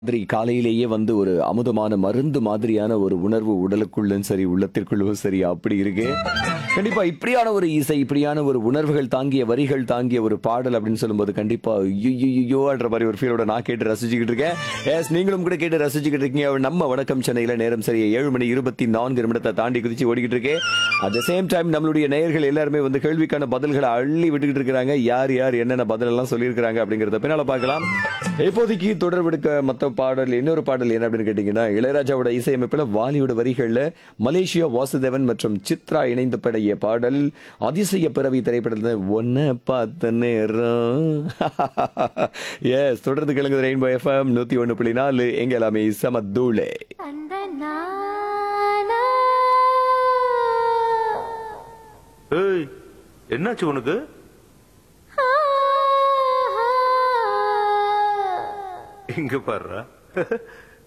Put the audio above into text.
மாதிரி காலையிலேயே வந்து ஒரு அமுதமான மருந்து மாதிரியான ஒரு உணர்வு உடலுக்குள்ளும் சரி உள்ளத்திற்குள்ளும் சரி அப்படி இருக்கு கண்டிப்பா இப்படியான ஒரு இசை இப்படியான ஒரு உணர்வுகள் தாங்கிய வரிகள் தாங்கிய ஒரு பாடல் அப்படின்னு சொல்லும்போது கண்டிப்பா ஐயோன்ற மாதிரி ஒரு ஃபீலோட நான் கேட்டு ரசிச்சுக்கிட்டு இருக்கேன் எஸ் நீங்களும் கூட கேட்டு ரசிச்சுக்கிட்டு இருக்கீங்க நம்ம வணக்கம் சென்னையில நேரம் சரி ஏழு மணி இருபத்தி நான்கு நிமிடத்தை தாண்டி குதிச்சு ஓடிக்கிட்டு இருக்கேன் அட் த சேம் டைம் நம்மளுடைய நேயர்கள் எல்லாருமே வந்து கேள்விக்கான பதில்களை அள்ளி விட்டுக்கிட்டு இருக்கிறாங்க யார் யார் என்னென்ன பதில் எல்லாம் சொல்லியிருக்கிறாங்க அப்படிங்கறத பின்னால பார்க்கலாம் இப்போதைக்கு தொடர்பெடுக்க மற்ற பாடல் இன்னொரு பாடல் என்ன அப்படின்னு கேட்டீங்கன்னா இளையராஜாவோட இசையமைப்புல வாலியோட வரிகள்ல மலேசியா வாசுதேவன் மற்றும் சித்ரா இணைந்து பாடிய பாடல் அதிசய பிறவி திரைப்படத்துல ஒன்ன பார்த்த நேரம் எஸ் தொடர்ந்து கிழங்கு ரெயின்போ எஃப்எம் நூத்தி ஒண்ணு புள்ளி நாலு எங்க எல்லாமே சமத்தூளே அந்த நானா ஏய் என்னாச்சு உனக்கு ஆ, ஆ. இங்க பாருடா